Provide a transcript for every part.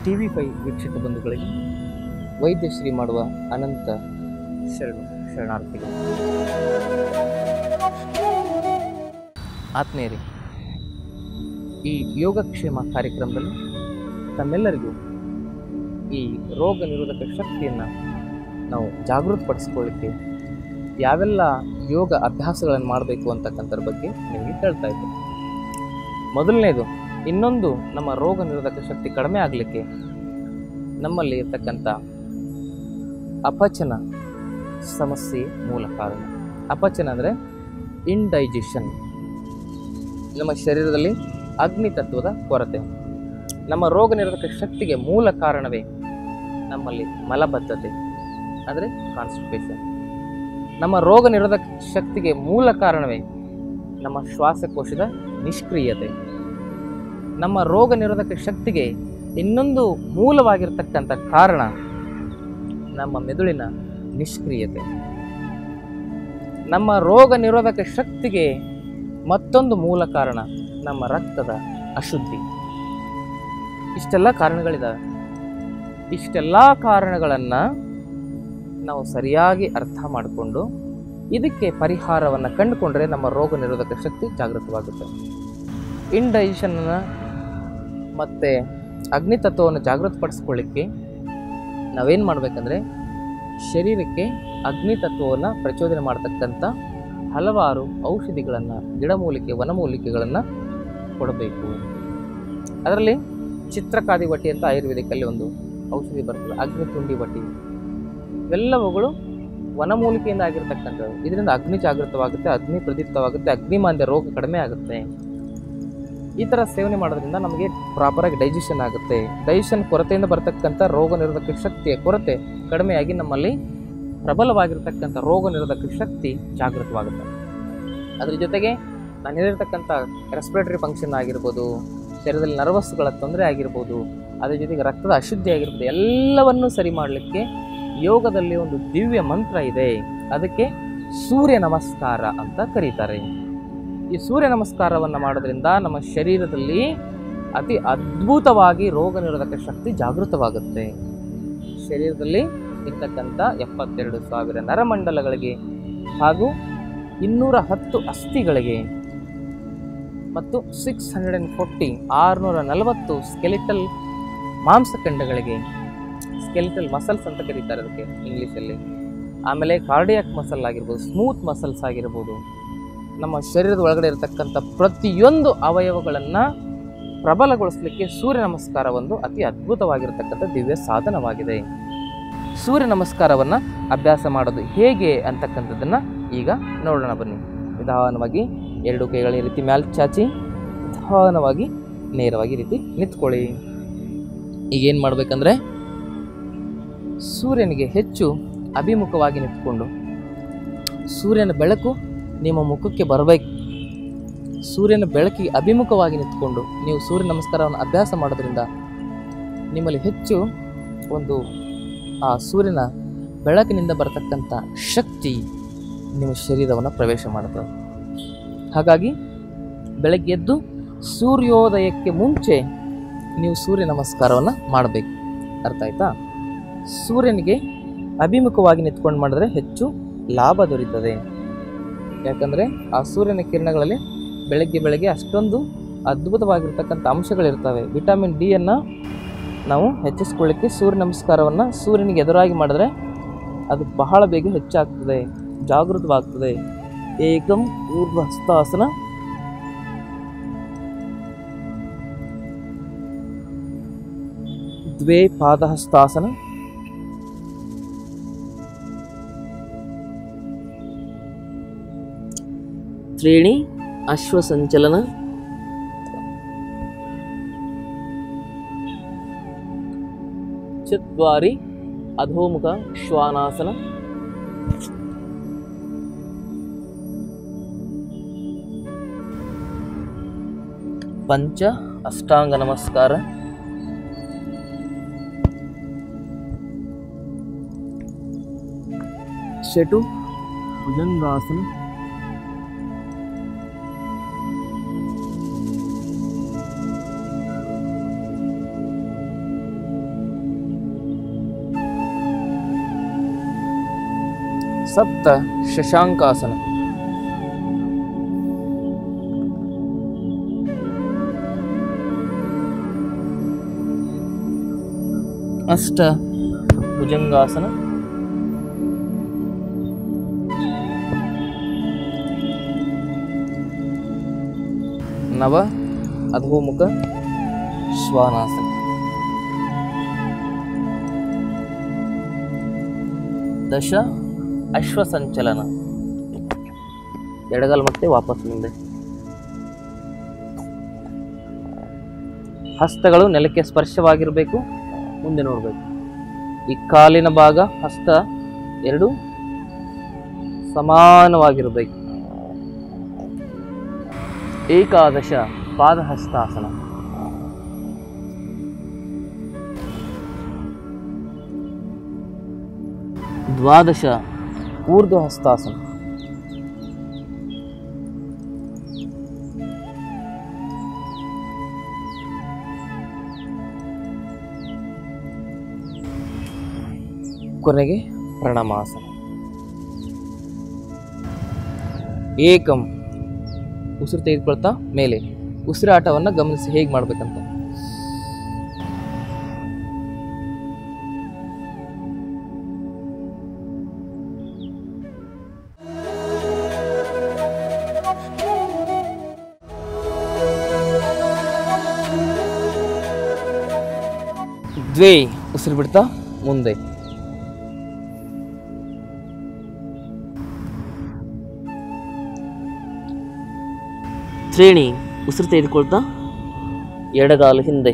T V five ವೀಕ್ಷಕ ಬಂಧುಗಳಿಗೆ ವೈದ್ಯಶ್ರೀ ಮಾಡುವ ಅನಂತ ಶರಣು ಶರಣಾರ್ಥಿಗಳು ಆತ್ಮೀಯರೇ ಈ ಯೋಗಕ್ಷೇಮ ಕಾರ್ಯಕ್ರಮದಲ್ಲಿ ತಮ್ಮೆಲ್ಲರಿಗೂ ಈ ರೋಗ ನಿರೋಧಕ ಶಕ್ತಿಯನ್ನು ನಾವು ಜಾಗೃತಪಡಿಸ್ಕೊಳ್ಳಿಕ್ಕೆ ಯಾವೆಲ್ಲ ಯೋಗ ಅಭ್ಯಾಸಗಳನ್ನು ಮಾಡಬೇಕು ಅಂತಕ್ಕಂಥದ್ರ ಬಗ್ಗೆ ನಿಮಗೆ ಹೇಳ್ತಾ ಇದ್ದೆ ಮೊದಲನೇದು ಇನ್ನೊಂದು ನಮ್ಮ ರೋಗ ನಿರೋಧಕ ಶಕ್ತಿ ಕಡಿಮೆ ಆಗಲಿಕ್ಕೆ ನಮ್ಮಲ್ಲಿ ಇರ್ತಕ್ಕಂಥ ಅಪಚನ ಸಮಸ್ಯೆ ಮೂಲ ಕಾರಣ ಅಪಚನ ಅಂದರೆ ಇಂಡೈಜೆಷನ್ ನಮ್ಮ ಶರೀರದಲ್ಲಿ ಅಗ್ನಿ ತತ್ವದ ಕೊರತೆ ನಮ್ಮ ರೋಗ ನಿರೋಧಕ ಶಕ್ತಿಗೆ ಮೂಲ ಕಾರಣವೇ ನಮ್ಮಲ್ಲಿ ಮಲಬದ್ಧತೆ ಅಂದರೆ ಕಾನ್ಸ್ಟಿಪೇಷನ್ ನಮ್ಮ ರೋಗ ನಿರೋಧಕ ಶಕ್ತಿಗೆ ಮೂಲ ಕಾರಣವೇ ನಮ್ಮ ಶ್ವಾಸಕೋಶದ ನಿಷ್ಕ್ರಿಯತೆ ನಮ್ಮ ರೋಗ ನಿರೋಧಕ ಶಕ್ತಿಗೆ ಇನ್ನೊಂದು ಮೂಲವಾಗಿರ್ತಕ್ಕಂಥ ಕಾರಣ ನಮ್ಮ ಮೆದುಳಿನ ನಿಷ್ಕ್ರಿಯತೆ ನಮ್ಮ ರೋಗ ನಿರೋಧಕ ಶಕ್ತಿಗೆ ಮತ್ತೊಂದು ಮೂಲ ಕಾರಣ ನಮ್ಮ ರಕ್ತದ ಅಶುದ್ಧಿ ಇಷ್ಟೆಲ್ಲ ಕಾರಣಗಳಿದಾವೆ ಇಷ್ಟೆಲ್ಲ ಕಾರಣಗಳನ್ನು ನಾವು ಸರಿಯಾಗಿ ಅರ್ಥ ಮಾಡಿಕೊಂಡು ಇದಕ್ಕೆ ಪರಿಹಾರವನ್ನು ಕಂಡುಕೊಂಡ್ರೆ ನಮ್ಮ ರೋಗ ನಿರೋಧಕ ಶಕ್ತಿ ಜಾಗೃತವಾಗುತ್ತೆ ಇಂಡೈಜೆಷನ್ನ ಮತ್ತು ಅಗ್ನಿತತ್ವವನ್ನು ಜಾಗೃತಪಡಿಸ್ಕೊಳ್ಳಿಕ್ಕೆ ನಾವೇನು ಮಾಡಬೇಕಂದ್ರೆ ಶರೀರಕ್ಕೆ ಅಗ್ನಿತತ್ವವನ್ನು ಪ್ರಚೋದನೆ ಮಾಡ್ತಕ್ಕಂಥ ಹಲವಾರು ಔಷಧಿಗಳನ್ನು ಗಿಡಮೂಲಿಕೆ ವನಮೂಲಿಕೆಗಳನ್ನು ಕೊಡಬೇಕು ಅದರಲ್ಲಿ ಚಿತ್ರಕಾದಿ ವಟಿ ಅಂತ ಆಯುರ್ವೇದಿಕಲ್ಲಿ ಒಂದು ಔಷಧಿ ಬರ್ತದೆ ಅಗ್ನಿ ತುಂಡಿ ವಟಿ ಇವೆಲ್ಲವುಗಳು ವನಮೂಲಿಕೆಯಿಂದ ಆಗಿರ್ತಕ್ಕಂಥದ್ದು ಇದರಿಂದ ಅಗ್ನಿ ಜಾಗೃತವಾಗುತ್ತೆ ಅಗ್ನಿ ಪ್ರದೀಪ್ತವಾಗುತ್ತೆ ಅಗ್ನಿಮಾಂದ್ಯ ರೋಗ ಕಡಿಮೆ ಆಗುತ್ತೆ ಈ ಥರ ಸೇವನೆ ಮಾಡೋದ್ರಿಂದ ನಮಗೆ ಪ್ರಾಪರಾಗಿ ಡೈಜೆಷನ್ ಆಗುತ್ತೆ ಡೈಜೆಷನ್ ಕೊರತೆಯಿಂದ ಬರ್ತಕ್ಕಂಥ ರೋಗ ನಿರೋಧಕ ಶಕ್ತಿಯ ಕೊರತೆ ಕಡಿಮೆಯಾಗಿ ನಮ್ಮಲ್ಲಿ ಪ್ರಬಲವಾಗಿರ್ತಕ್ಕಂಥ ರೋಗ ನಿರೋಧಕ ಶಕ್ತಿ ಜಾಗೃತವಾಗುತ್ತೆ ಅದ್ರ ಜೊತೆಗೆ ನಾನು ಹೇಳಿರ್ತಕ್ಕಂಥ ರೆಸ್ಪಿರೇಟರಿ ಫಂಕ್ಷನ್ ಆಗಿರ್ಬೋದು ಶರೀರದಲ್ಲಿ ನರ್ವಸ್ಗಳ ತೊಂದರೆ ಆಗಿರ್ಬೋದು ಅದ್ರ ಜೊತೆಗೆ ರಕ್ತದ ಅಶುದ್ಧಿ ಆಗಿರ್ಬೋದು ಎಲ್ಲವನ್ನೂ ಸರಿ ಮಾಡಲಿಕ್ಕೆ ಯೋಗದಲ್ಲಿ ಒಂದು ದಿವ್ಯ ಮಂತ್ರ ಇದೆ ಅದಕ್ಕೆ ಸೂರ್ಯ ನಮಸ್ಕಾರ ಅಂತ ಕರೀತಾರೆ ಈ ಸೂರ್ಯ ನಮಸ್ಕಾರವನ್ನು ಮಾಡೋದ್ರಿಂದ ನಮ್ಮ ಶರೀರದಲ್ಲಿ ಅತಿ ಅದ್ಭುತವಾಗಿ ರೋಗ ನಿರೋಧಕ ಶಕ್ತಿ ಜಾಗೃತವಾಗುತ್ತೆ ಶರೀರದಲ್ಲಿ ಇರ್ತಕ್ಕಂಥ ಎಪ್ಪತ್ತೆರಡು ಸಾವಿರ ನರಮಂಡಲಗಳಿಗೆ ಹಾಗೂ ಇನ್ನೂರ ಹತ್ತು ಅಸ್ಥಿಗಳಿಗೆ ಮತ್ತು ಸಿಕ್ಸ್ ಹಂಡ್ರೆಡ್ ಆ್ಯಂಡ್ ಫೋರ್ಟಿ ಆರುನೂರ ನಲವತ್ತು ಸ್ಕೆಲಿಟಲ್ ಮಾಂಸಖಂಡಗಳಿಗೆ ಸ್ಕೆಲಿಟಲ್ ಮಸಲ್ಸ್ ಅಂತ ಕರೀತಾರೆ ಅದಕ್ಕೆ ಇಂಗ್ಲೀಷಲ್ಲಿ ಆಮೇಲೆ ಕಾರ್ಡಿಯಾಕ್ ಮಸಲ್ ಆಗಿರ್ಬೋದು ಸ್ಮೂತ್ ಮಸಲ್ಸ್ ಆಗಿರ್ಬೋದು ನಮ್ಮ ಶರೀರದ ಒಳಗಡೆ ಇರತಕ್ಕಂಥ ಪ್ರತಿಯೊಂದು ಅವಯವಗಳನ್ನು ಪ್ರಬಲಗೊಳಿಸಲಿಕ್ಕೆ ಸೂರ್ಯ ನಮಸ್ಕಾರ ಒಂದು ಅತಿ ಅದ್ಭುತವಾಗಿರ್ತಕ್ಕಂಥ ದಿವ್ಯ ಸಾಧನವಾಗಿದೆ ಸೂರ್ಯ ನಮಸ್ಕಾರವನ್ನು ಅಭ್ಯಾಸ ಮಾಡೋದು ಹೇಗೆ ಅಂತಕ್ಕಂಥದ್ದನ್ನು ಈಗ ನೋಡೋಣ ಬನ್ನಿ ನಿಧಾನವಾಗಿ ಎರಡು ಕೈಗಳ ಈ ರೀತಿ ಮ್ಯಾಲ್ ಚಾಚಿ ನಿಧಾನವಾಗಿ ನೇರವಾಗಿ ಈ ರೀತಿ ನಿಂತ್ಕೊಳ್ಳಿ ಈಗ ಏನು ಮಾಡಬೇಕಂದ್ರೆ ಸೂರ್ಯನಿಗೆ ಹೆಚ್ಚು ಅಭಿಮುಖವಾಗಿ ನಿಂತ್ಕೊಂಡು ಸೂರ್ಯನ ಬೆಳಕು ನಿಮ್ಮ ಮುಖಕ್ಕೆ ಬರಬೇಕು ಸೂರ್ಯನ ಬೆಳಕಿಗೆ ಅಭಿಮುಖವಾಗಿ ನಿಂತ್ಕೊಂಡು ನೀವು ಸೂರ್ಯ ನಮಸ್ಕಾರವನ್ನು ಅಭ್ಯಾಸ ಮಾಡೋದ್ರಿಂದ ನಿಮ್ಮಲ್ಲಿ ಹೆಚ್ಚು ಒಂದು ಆ ಸೂರ್ಯನ ಬೆಳಕಿನಿಂದ ಬರತಕ್ಕಂಥ ಶಕ್ತಿ ನಿಮ್ಮ ಶರೀರವನ್ನು ಪ್ರವೇಶ ಮಾಡುತ್ತದೆ ಹಾಗಾಗಿ ಬೆಳಗ್ಗೆ ಎದ್ದು ಸೂರ್ಯೋದಯಕ್ಕೆ ಮುಂಚೆ ನೀವು ಸೂರ್ಯ ನಮಸ್ಕಾರವನ್ನು ಮಾಡಬೇಕು ಅರ್ಥ ಆಯ್ತಾ ಸೂರ್ಯನಿಗೆ ಅಭಿಮುಖವಾಗಿ ನಿಂತ್ಕೊಂಡು ಮಾಡಿದ್ರೆ ಹೆಚ್ಚು ಲಾಭ ದೊರೀತದೆ ಯಾಕಂದರೆ ಆ ಸೂರ್ಯನ ಕಿರಣಗಳಲ್ಲಿ ಬೆಳಗ್ಗೆ ಬೆಳಗ್ಗೆ ಅಷ್ಟೊಂದು ಅದ್ಭುತವಾಗಿರ್ತಕ್ಕಂಥ ಅಂಶಗಳಿರ್ತವೆ ವಿಟಮಿನ್ ಡಿಯನ್ನು ನಾವು ಹೆಚ್ಚಿಸ್ಕೊಳ್ಳಿಕ್ಕೆ ಸೂರ್ಯ ನಮಸ್ಕಾರವನ್ನು ಸೂರ್ಯನಿಗೆ ಎದುರಾಗಿ ಮಾಡಿದ್ರೆ ಅದು ಬಹಳ ಬೇಗ ಹೆಚ್ಚಾಗ್ತದೆ ಜಾಗೃತವಾಗ್ತದೆ ಏಕಂ ಊರ್ಧ್ವ ಹಸ್ತಾಸನ ದ್ವೇ ಪಾದಹಸ್ತಾಸನ ತ್ರೀಣಿ ಅಶ್ವಸಂಚಲನ ಚತ್ವಾರಿ ಅಧೋಮುಖ ಶ್ವಾನಾಸನ ಪಂಚ ಅಷ್ಟಾಂಗ ನಮಸ್ಕಾರ ಷಟು ಭುಜಂಗಾಸನ ಸಪ್ತ ಶಶಾಂಕಾಸನ ಅಷ್ಟ ಭುಜಂಗಾಸನ ನವ ಅಧೋಮುಖ ಶ್ವಾನಾಸನ ದಶ ಅಶ್ವ ಸಂಚಲನ ಎಡಗಲ್ ಮತ್ತೆ ವಾಪಸ್ ಮುಂದೆ ಹಸ್ತಗಳು ನೆಲಕ್ಕೆ ಸ್ಪರ್ಶವಾಗಿರಬೇಕು ಮುಂದೆ ನೋಡಬೇಕು ಈ ಕಾಲಿನ ಭಾಗ ಹಸ್ತ ಎರಡು ಸಮಾನವಾಗಿರಬೇಕು ಏಕಾದಶ ಪಾದಹಸ್ತಾಸನ ದ್ವಾದಶ ಊರ್ಧ್ವ ಹಸ್ತಾಸನ ಕೊನೆಗೆ ಪ್ರಣಮಾಸನ ಏಕಂ ಉಸಿರು ತೆಗೆದುಕೊಳ್ತಾ ಮೇಲೆ ಉಸಿರಾಟವನ್ನು ಗಮನಿಸಿ ಹೇಗೆ ಮಾಡ್ಬೇಕಂತ ದ್ವೇ ಉಸಿರು ಬಿಡ್ತಾ ಮುಂದೆ ತ್ರೇಣಿ ಉಸಿರು ತೆಗೆದುಕೊಳ್ತಾ ಎಡಗಾಲು ಹಿಂದೆ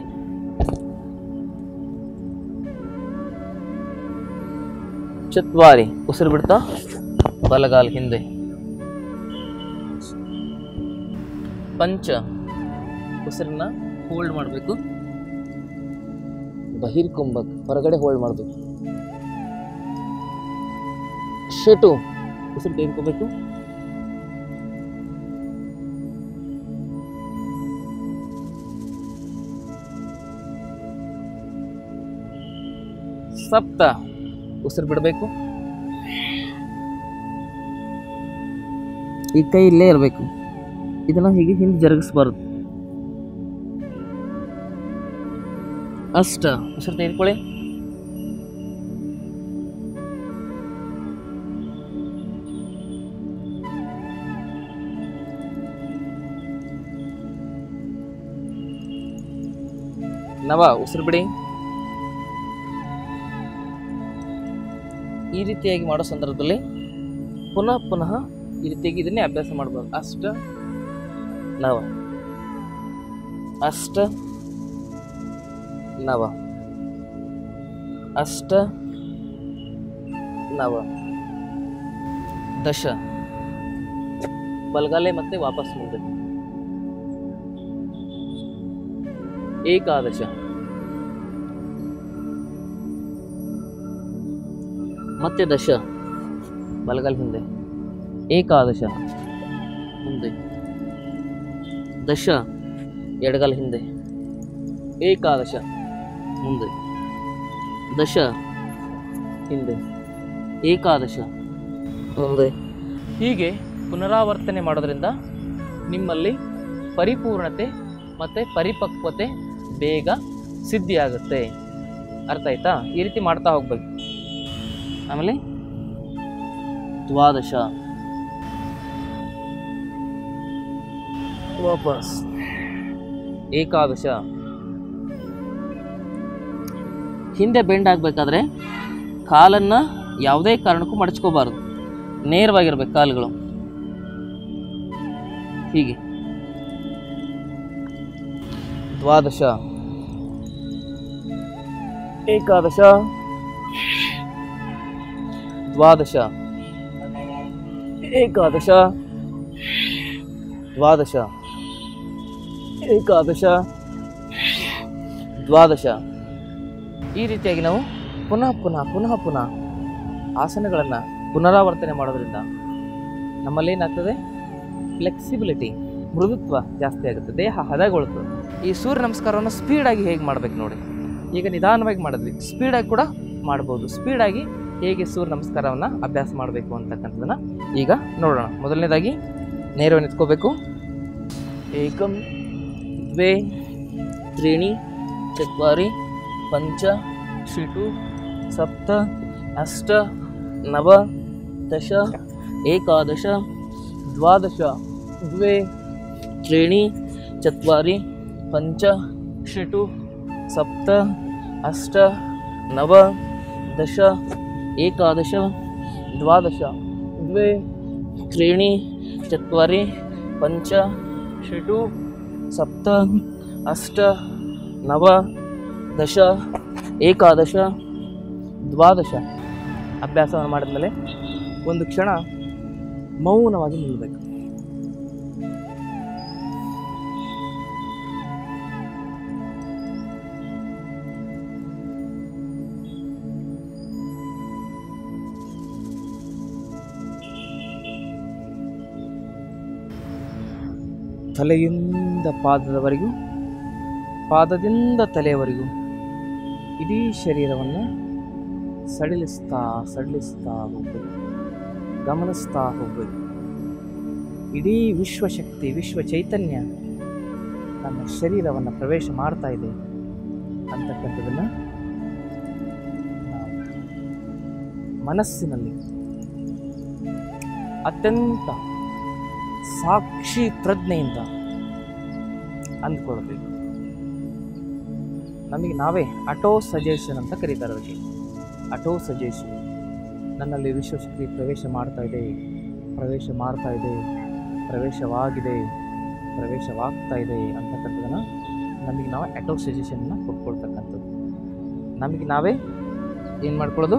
ಚತ್ವಾರಿ ಉಸಿರು ಬಿಡ್ತಾ ಬಲಗಾಲು ಹಿಂದೆ ಪಂಚ ಉಸಿರನ್ನ ಹೋಲ್ಡ್ ಮಾಡಬೇಕು ಬಹಿರ್ಕುಂಭಕ್ ಹೊರಗಡೆ ಹೋಲ್ಡ್ ಮಾಡಬೇಕು ಶಟು ಉಸಿರು ತೆಗೆದುಕೋಬೇಕು ಸಪ್ತ ಉಸಿರು ಬಿಡಬೇಕು ಈ ಕೈ ಇಲ್ಲೇ ಇರಬೇಕು ಇದನ್ನ ಹೀಗೆ ಹಿಂದೆ ಜರುಗಿಸ್ಬಾರ್ದು ಅಷ್ಟ ಉಸಿರು ತೆಗೆದುಕೊಳ್ಳಿ ನವ ಉಸಿರು ಬಿಡಿ ಈ ರೀತಿಯಾಗಿ ಮಾಡೋ ಸಂದರ್ಭದಲ್ಲಿ ಪುನಃ ಪುನಃ ಈ ರೀತಿಯಾಗಿ ಇದನ್ನೇ ಅಭ್ಯಾಸ ಮಾಡ್ಬೋದು ಅಷ್ಟ ನವ ಅಷ್ಟ ನವ ಅಷ್ಟ ನವ ದಶ ಬಲಗಾಲೆ ಮತ್ತೆ ವಾಪಸ್ ಮುಂದೆ ಏಕಾದಶ ಮತ್ತೆ ದಶ ಬಲಗಾಲ್ ಹಿಂದೆ ಏಕಾದಶ ಮುಂದೆ ದಶ ಎಡಗಾಲ್ ಹಿಂದೆ ಏಕಾದಶ ಮುಂದೆ ದಶ ಹಿಂದೆ ಏಕಾದಶ ಮುಂದೆ ಹೀಗೆ ಪುನರಾವರ್ತನೆ ಮಾಡೋದ್ರಿಂದ ನಿಮ್ಮಲ್ಲಿ ಪರಿಪೂರ್ಣತೆ ಮತ್ತು ಪರಿಪಕ್ವತೆ ಬೇಗ ಸಿದ್ಧಿಯಾಗುತ್ತೆ ಅರ್ಥ ಆಯ್ತಾ ಈ ರೀತಿ ಮಾಡ್ತಾ ಹೋಗ್ಬೇಕು ಆಮೇಲೆ ದ್ವಾದಶ ವಾಪಸ್ ಏಕಾದಶ ಹಿಂದೆ ಬೆಂಡ್ ಆಗಬೇಕಾದ್ರೆ ಕಾಲನ್ನು ಯಾವುದೇ ಕಾರಣಕ್ಕೂ ಮಡಚ್ಕೋಬಾರ್ದು ನೇರವಾಗಿರ್ಬೇಕು ಕಾಲುಗಳು ಹೀಗೆ ದ್ವಾದಶ ಏಕಾದಶ ದ್ವಾದಶ ಏಕಾದಶ ದ್ವಾದಶ ಏಕಾದಶ ದ್ವಾದಶ ಈ ರೀತಿಯಾಗಿ ನಾವು ಪುನಃ ಪುನಃ ಪುನಃ ಪುನಃ ಆಸನಗಳನ್ನು ಪುನರಾವರ್ತನೆ ಮಾಡೋದ್ರಿಂದ ನಮ್ಮಲ್ಲಿ ಏನಾಗ್ತದೆ ಫ್ಲೆಕ್ಸಿಬಿಲಿಟಿ ಮೃದುತ್ವ ಜಾಸ್ತಿ ಆಗುತ್ತೆ ದೇಹ ಹದಗೊಳ್ತದೆ ಈ ಸೂರ್ಯ ನಮಸ್ಕಾರವನ್ನು ಸ್ಪೀಡಾಗಿ ಹೇಗೆ ಮಾಡ್ಬೇಕು ನೋಡಿ ಈಗ ನಿಧಾನವಾಗಿ ಮಾಡಿದ್ವಿ ಸ್ಪೀಡಾಗಿ ಕೂಡ ಮಾಡ್ಬೋದು ಸ್ಪೀಡಾಗಿ ಹೇಗೆ ಸೂರ್ಯ ನಮಸ್ಕಾರವನ್ನು ಅಭ್ಯಾಸ ಮಾಡಬೇಕು ಅಂತಕ್ಕಂಥದ್ದನ್ನು ಈಗ ನೋಡೋಣ ಮೊದಲನೇದಾಗಿ ನೇರವಾಗಿ ನಿಂತ್ಕೋಬೇಕು ಏಕಂ ದ್ವೇ ತ್ರೀಣಿ ಚತ್ವಾರಿ ಪಂಚ ಷಟು ಸಪ್ತ ಅಷ್ಟ ನವ ದಶ ಏಕಾದಶ ದ್ವಾದಶ ದ್ವೇ त्रीणि चत्वारि पञ्च षट् सप्त अष्ट नव दश एकादश द्वादश द्वे त्रीणि चत्वारि पञ्च षट् सप्त अष्ट नव ದಶ ಏಕಾದಶ ದ್ವಾದಶ ಅಭ್ಯಾಸವನ್ನು ಮಾಡಿದ್ಮೇಲೆ ಒಂದು ಕ್ಷಣ ಮೌನವಾಗಿ ನಿಲ್ಲಬೇಕು ತಲೆಯಿಂದ ಪಾದದವರೆಗೂ ಪಾದದಿಂದ ತಲೆಯವರೆಗೂ ಇಡೀ ಶರೀರವನ್ನು ಸಡಿಲಿಸ್ತಾ ಸಡಿಲಿಸ್ತಾ ಹೋಗ್ಬೇಕು ಗಮನಿಸ್ತಾ ಹೋಗ್ಬೇಕು ಇಡೀ ವಿಶ್ವಶಕ್ತಿ ವಿಶ್ವ ಚೈತನ್ಯ ನಮ್ಮ ಶರೀರವನ್ನು ಪ್ರವೇಶ ಮಾಡ್ತಾ ಇದೆ ಅಂತಕ್ಕಂಥದ್ದನ್ನು ನಾವು ಮನಸ್ಸಿನಲ್ಲಿ ಅತ್ಯಂತ ಸಾಕ್ಷಿ ಪ್ರಜ್ಞೆಯಿಂದ ಅಂದ್ಕೊಳ್ಬೇಕು ನಮಗೆ ನಾವೇ ಅಟೋ ಸಜೆಷನ್ ಅಂತ ಕರೀತಾರೆ ಅದಕ್ಕೆ ಅಟೋ ಸಜೆಷನ್ ನನ್ನಲ್ಲಿ ವಿಶ್ವಶಕ್ತಿ ಪ್ರವೇಶ ಮಾಡ್ತಾ ಇದೆ ಪ್ರವೇಶ ಮಾಡ್ತಾ ಇದೆ ಪ್ರವೇಶವಾಗಿದೆ ಪ್ರವೇಶವಾಗ್ತಾ ಇದೆ ಅಂತಕ್ಕಂಥದ್ದನ್ನು ನಮಗೆ ನಾವು ಅಟೋ ಸಜೆಷನ್ನ ಕೊಟ್ಕೊಳ್ತಕ್ಕಂಥದ್ದು ನಮಗೆ ನಾವೇ ಏನು ಮಾಡ್ಕೊಳ್ಳೋದು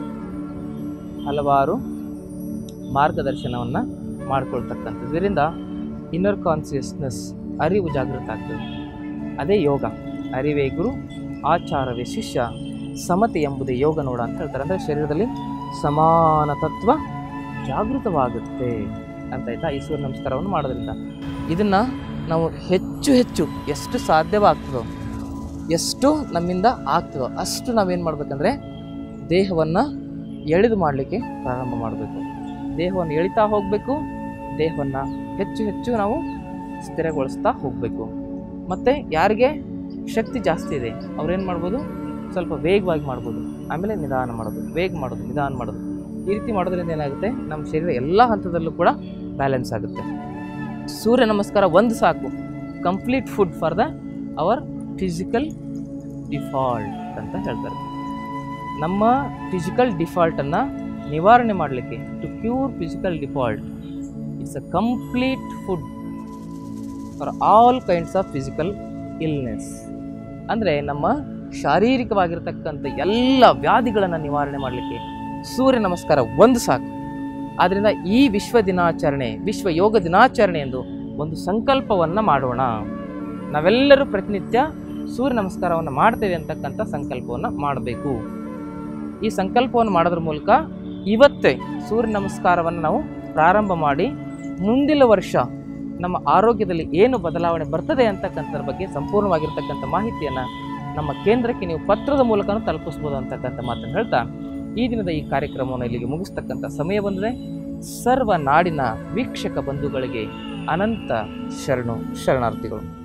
ಹಲವಾರು ಮಾರ್ಗದರ್ಶನವನ್ನು ಮಾಡ್ಕೊಳ್ತಕ್ಕಂಥದ್ದು ಇದರಿಂದ ಇನ್ನರ್ ಕಾನ್ಸಿಯಸ್ನೆಸ್ ಅರಿವು ಜಾಗೃತ ಆಗ್ತದೆ ಅದೇ ಯೋಗ ಅರಿವೇ ಗುರು ಆಚಾರವೇ ಶಿಷ್ಯ ಸಮತೆ ಎಂಬುದೇ ಯೋಗ ನೋಡ ಅಂತ ಹೇಳ್ತಾರೆ ಅಂದರೆ ಶರೀರದಲ್ಲಿ ಸಮಾನ ತತ್ವ ಜಾಗೃತವಾಗುತ್ತೆ ಅಂತ ಆಯ್ತಾ ಈ ಸೂರ್ಯ ನಮಸ್ಕಾರವನ್ನು ಮಾಡೋದ್ರಿಂದ ಇದನ್ನು ನಾವು ಹೆಚ್ಚು ಹೆಚ್ಚು ಎಷ್ಟು ಸಾಧ್ಯವಾಗ್ತದೋ ಎಷ್ಟು ನಮ್ಮಿಂದ ಆಗ್ತದೋ ಅಷ್ಟು ನಾವೇನು ಮಾಡಬೇಕಂದ್ರೆ ದೇಹವನ್ನು ಎಳೆದು ಮಾಡಲಿಕ್ಕೆ ಪ್ರಾರಂಭ ಮಾಡಬೇಕು ದೇಹವನ್ನು ಎಳಿತಾ ಹೋಗಬೇಕು ದೇಹವನ್ನು ಹೆಚ್ಚು ಹೆಚ್ಚು ನಾವು ಸ್ಥಿರಗೊಳಿಸ್ತಾ ಹೋಗಬೇಕು ಮತ್ತು ಯಾರಿಗೆ ಶಕ್ತಿ ಜಾಸ್ತಿ ಇದೆ ಅವ್ರೇನು ಮಾಡ್ಬೋದು ಸ್ವಲ್ಪ ವೇಗವಾಗಿ ಮಾಡ್ಬೋದು ಆಮೇಲೆ ನಿಧಾನ ಮಾಡೋದು ವೇಗ ಮಾಡೋದು ನಿಧಾನ ಮಾಡೋದು ಈ ರೀತಿ ಮಾಡೋದ್ರಿಂದ ಏನಾಗುತ್ತೆ ನಮ್ಮ ಶರೀರ ಎಲ್ಲ ಹಂತದಲ್ಲೂ ಕೂಡ ಬ್ಯಾಲೆನ್ಸ್ ಆಗುತ್ತೆ ಸೂರ್ಯ ನಮಸ್ಕಾರ ಒಂದು ಸಾಕು complete food for the our physical default ಅಂತ ಹೇಳ್ತಾರೆ ನಮ್ಮ ಫಿಸಿಕಲ್ ಡಿಫಾಲ್ಟನ್ನು ನಿವಾರಣೆ ಮಾಡಲಿಕ್ಕೆ to cure physical default it's uh complete food for all kinds of physical illness ಅಂದರೆ ನಮ್ಮ ಶಾರೀರಿಕವಾಗಿರ್ತಕ್ಕಂಥ ಎಲ್ಲ ವ್ಯಾಧಿಗಳನ್ನು ನಿವಾರಣೆ ಮಾಡಲಿಕ್ಕೆ ಸೂರ್ಯ ನಮಸ್ಕಾರ ಒಂದು ಸಾಕು ಆದ್ದರಿಂದ ಈ ವಿಶ್ವ ದಿನಾಚರಣೆ ವಿಶ್ವ ಯೋಗ ದಿನಾಚರಣೆ ಎಂದು ಒಂದು ಸಂಕಲ್ಪವನ್ನು ಮಾಡೋಣ ನಾವೆಲ್ಲರೂ ಪ್ರತಿನಿತ್ಯ ಸೂರ್ಯ ನಮಸ್ಕಾರವನ್ನು ಮಾಡ್ತೇವೆ ಅಂತಕ್ಕಂಥ ಸಂಕಲ್ಪವನ್ನು ಮಾಡಬೇಕು ಈ ಸಂಕಲ್ಪವನ್ನು ಮಾಡೋದ್ರ ಮೂಲಕ ಇವತ್ತೇ ಸೂರ್ಯ ನಮಸ್ಕಾರವನ್ನು ನಾವು ಪ್ರಾರಂಭ ಮಾಡಿ ಮುಂದಿನ ವರ್ಷ ನಮ್ಮ ಆರೋಗ್ಯದಲ್ಲಿ ಏನು ಬದಲಾವಣೆ ಬರ್ತದೆ ಅಂತಕ್ಕಂಥದ್ರ ಬಗ್ಗೆ ಸಂಪೂರ್ಣವಾಗಿರ್ತಕ್ಕಂಥ ಮಾಹಿತಿಯನ್ನು ನಮ್ಮ ಕೇಂದ್ರಕ್ಕೆ ನೀವು ಪತ್ರದ ಮೂಲಕನೂ ತಲುಪಿಸ್ಬೋದು ಅಂತಕ್ಕಂಥ ಮಾತನ್ನು ಹೇಳ್ತಾ ಈ ದಿನದ ಈ ಕಾರ್ಯಕ್ರಮವನ್ನು ಇಲ್ಲಿಗೆ ಮುಗಿಸ್ತಕ್ಕಂಥ ಸಮಯ ಬಂದಿದೆ ಸರ್ವ ನಾಡಿನ ವೀಕ್ಷಕ ಬಂಧುಗಳಿಗೆ ಅನಂತ ಶರಣು ಶರಣಾರ್ಥಿಗಳು